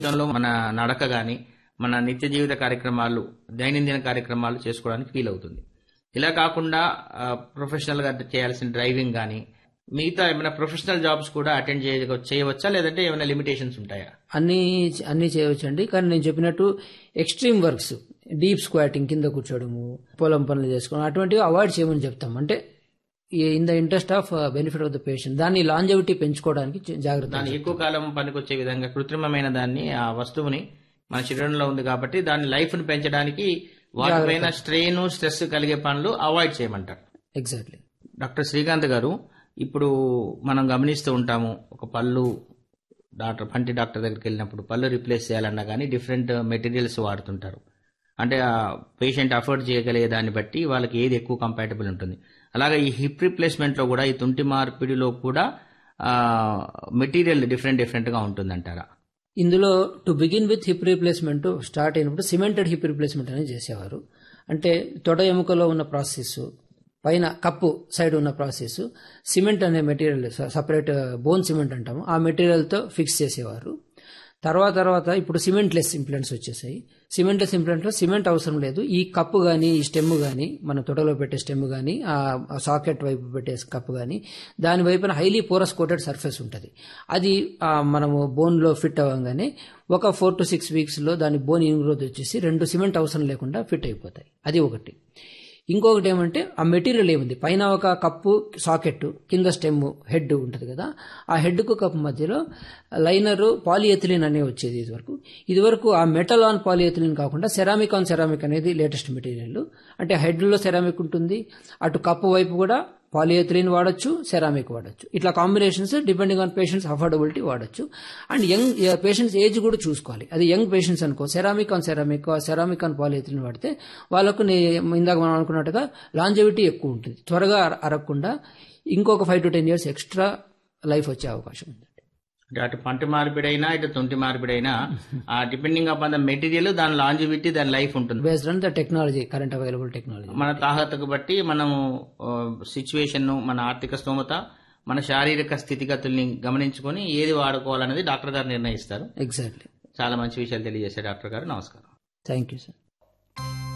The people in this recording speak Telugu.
జీవితంలో మన నడక గాని మన నిత్య జీవిత కార్యక్రమాలు దైనందిన కార్యక్రమాలు చేసుకోవడానికి ఫీల్ అవుతుంది ఇలా కాకుండా ఆ, ప్రొఫెషనల్ గా చేయాల్సిన డ్రైవింగ్ గాని మిగతా ఏమైనా ప్రొఫెషనల్ జాబ్స్ కూడా అటెండ్ చేయ చేయవచ్చా లేదంటే ఏమైనా లిమిటేషన్స్ ఉంటాయా అన్ని అన్ని చేయవచ్చండి కానీ నేను చెప్పినట్టు ఎక్స్ట్రీమ్ వర్క్స్ డీప్ స్క్వాటింగ్ కింద కూర్చోవడము పొలం పనులు చేసుకోవడం అటువంటివి అవాయిడ్ చేయమని చెప్తాం అంటే in the interest of benefit of the patient దాన్ని లాంజవిటీ పెంచుకోవడానికి జ- జాగ్రత్త దాన్ని ఎక్కువ కాలం పనికొచ్చే విధంగా కృత్రిమమైన దాన్ని ఆ వస్తువుని మన శరీరంలో ఉంది కాబట్టి దాని లైఫ్ ని పెంచడానికి వాటిపైన స్ట్రెయిన్ స్ట్రెస్ కలిగే పనులు అవాయిడ్ చేయమంటారు ఎగ్జాక్ట్లీ డాక్టర్ శ్రీకాంత్ గారు ఇప్పుడు మనం గమనిస్తూ ఉంటాము ఒక పళ్ళు డాక్టర్ పంటి డాక్టర్ దగ్గరికి వెళ్ళినప్పుడు పళ్ళు రిప్లేస్ చేయాలన్నా కానీ డిఫరెంట్ మెటీరియల్స్ వాడుతుంటారు అంటే ఆ పేషెంట్ అఫోర్డ్ చేయగలిగే దాన్ని బట్టి వాళ్ళకి ఏది ఎక్కువ కంపాటబుల్ ఉంటుంది అలాగే ఈ హిప్ రిప్లేస్మెంట్ లో కూడా ఈ తుంటి మార్పిడిలో కూడా మెటీరియల్ డిఫరెంట్ డిఫరెంట్ గా ఉంటుందంటారా ఇందులో to begin with hip replacement start అయినప్పుడు సిమెంటెడ్ హిప్ రీప్లేస్మెంట్ అనేది చేసేవారు అంటే తొడ ఎముకలో ఉన్న ప్రాసెస్ పైన కప్పు సైడ్ ఉన్న ప్రాసెస్ సిమెంట్ అనే మెటీరియల్ సపరేట్ బోన్ సిమెంట్ అంటాము ఆ మెటీరియల్తో ఫిక్స్ చేసేవారు తర్వాత తర్వాత ఇప్పుడు సిమెంట్ లెస్ ఇంప్లాంట్స్ వచ్చేసాయి సిమెంట్ లెస్ ఇంప్లాంట్లో సిమెంట్ అవసరం లేదు ఈ కప్పు కానీ ఈ స్టెమ్ కానీ మన తొడలో పెట్టే స్టెమ్ కానీ ఆ సాకెట్ వైపు పెట్టే కప్పు కానీ దాని వైపున హైలీ పోరస్ కోటెడ్ సర్ఫేస్ ఉంటుంది అది ఆ, మనము బోన్లో ఫిట్ అవ్వగానే ఒక ఫోర్ టు సిక్స్ వీక్స్లో దాని బోన్ ఇన్గ్రోత్ వచ్చేసి రెండు సిమెంట్ అవసరం లేకుండా ఫిట్ అయిపోతాయి అది ఒకటి ఇంకొకటి ఏమంటే ఆ మెటీరియల్ ఏముంది పైన ఒక కప్పు సాకెట్ కింద స్టెమ్ హెడ్ ఉంటుంది కదా ఆ హెడ్కు కప్పు మధ్యలో లైనరు పాలిఎథిలిన్ అనే వచ్చేది ఇదివరకు ఇదివరకు ఆ మెటల్ ఆన్ పాలిఎథిలిన్ కాకుండా సెరామిక్ ఆన్ సెరామిక్ అనేది లేటెస్ట్ మెటీరియల్ అంటే హెడ్లో సెరామిక్ ఉంటుంది అటు కప్పు వైపు కూడా పాలిఎథిలిన్ వాడచ్చు సెరామిక్ వాడచ్చు ఇట్లా combinations depending on patients affordability వాడచ్చు అండ్ యంగ్ పేషెంట్స్ ఏజ్ కూడా చూసుకోవాలి అది యంగ్ పేషెంట్స్ అనుకో ceramic on ceramic ceramic on polyethylene వాడితే వాళ్ళకు నే- ఇందాక మనం అనుకున్నట్టుగా లాంజవిటీ ఎక్కువ ఉంటుంది త్వరగా అర- అరగకుండా ఇంకొక five to ten years extra life వచ్చే అవకాశం ఉంది అంటే అటు పంటి మార్పిడైనా ఇటు తుంటి మార్పిడైనా ఆ డిపెండింగ్ అపాన్ ద మెటీరియల్ దాని లాంజివిటీ దాని లైఫ్ ఉంటుంది based on the technology current available technology మన తాహతకు బట్టి మనము సిచ్యువేషన్ మన ఆర్థిక స్తోమత మన శారీరక స్థితిగతుల్ని గమనించుకొని ఏది వాడుకోవాలనేది డాక్టర్ గారు నిర్ణయిస్తారు ఎగ్జాక్ట్లీ చాలా మంచి విషయాలు తెలియజేశారు డాక్టర్ గారు నమస్కారం థ్యాంక్ యూ సార్